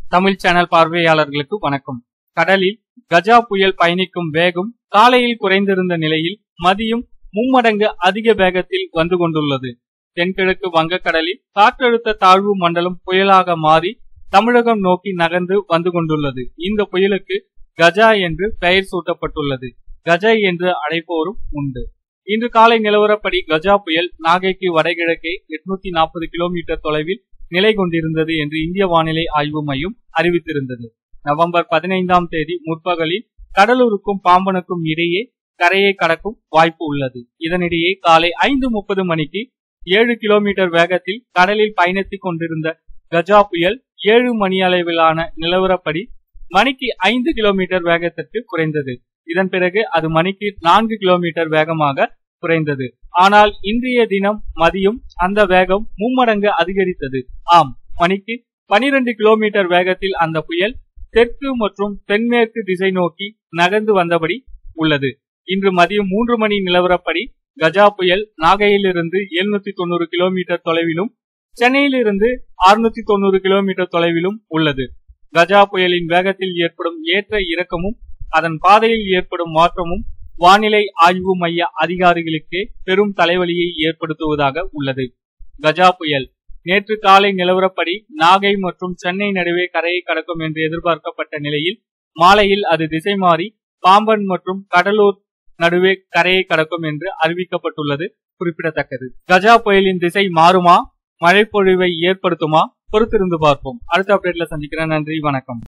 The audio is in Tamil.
தமிழ் சேனல் பார்வையாளர்களுக்கு வணக்கம் கடலில் கஜா புயல் பயணிக்கும் வேகம் காலையில் குறைந்திருந்த நிலையில் மதியம் மும்மடங்கு அதிக வேகத்தில் வந்து கொண்டுள்ளது தென்கிழக்கு வங்கக்கடலில் காற்றழுத்த தாழ்வு மண்டலம் புயலாக மாறி தமிழகம் நோக்கி நகர்ந்து வந்து கொண்டுள்ளது இந்த புயலுக்கு கஜா என்று பெயர் சூட்டப்பட்டுள்ளது கஜா என்று அழைப்போரும் உண்டு இன்று காலை நிலவரப்படி கஜா புயல் நாகைக்கு வடகிழக்கே எட்நூத்தி நாற்பது கிலோமீட்டர் தொலைவில் நிலை கொண்டிருந்தது என்று இந்திய வானிலை ஆய்வு மையம் அறிவித்திருந்தது நவம்பர் பதினைந்தாம் தேதி முற்பகலில் கடலூருக்கும் பாம்பனுக்கும் இடையே கரையை கடக்கும் வாய்ப்பு உள்ளது இதனிடையே காலை ஐந்து முப்பது மணிக்கு ஏழு கிலோமீட்டர் வேகத்தில் கடலில் பயணித்துக் கொண்டிருந்த கஜா புயல் ஏழு மணி அளவிலான நிலவரப்படி மணிக்கு ஐந்து கிலோமீட்டர் வேகத்திற்கு குறைந்தது இதன் பிறகு அது மணிக்கு நான்கு கிலோமீட்டர் வேகமாக குறைந்தது ஆனால் இன்றைய தினம் மதியம் அந்த வேகம் மும்மடங்கு அதிகரித்தது ஆம் மணிக்கு பனிரெண்டு கிலோமீட்டர் வேகத்தில் அந்த புயல் தெற்கு மற்றும் தென்மேற்கு திசை நோக்கி நகர்ந்து வந்தபடி உள்ளது இன்று மதியம் மூன்று மணி நிலவரப்படி கஜா புயல் நாகையிலிருந்து எழுநூத்தி தொண்ணூறு கிலோமீட்டர் தொலைவிலும் சென்னையிலிருந்து அறுநூத்தி தொண்ணூறு கிலோமீட்டர் தொலைவிலும் உள்ளது கஜா புயலின் வேகத்தில் ஏற்படும் ஏற்ற இறக்கமும் அதன் பாதையில் ஏற்படும் மாற்றமும் வானிலை ஆய்வு மைய அதிகாரிகளுக்கே பெரும் தலைவலியை ஏற்படுத்துவதாக உள்ளது கஜா புயல் நேற்று காலை நிலவரப்படி நாகை மற்றும் சென்னை நடுவே கரையை கடக்கும் என்று எதிர்பார்க்கப்பட்ட நிலையில் மாலையில் அது திசை மாறி பாம்பன் மற்றும் கடலூர் நடுவே கரையை கடக்கும் என்று அறிவிக்கப்பட்டுள்ளது குறிப்பிடத்தக்கது கஜா புயலின் திசை மாறுமா மழைப்பொழிவை ஏற்படுத்துமா பொறுத்திருந்து பார்ப்போம் அடுத்த அப்டேட்ல சந்திக்கிறேன் நன்றி வணக்கம்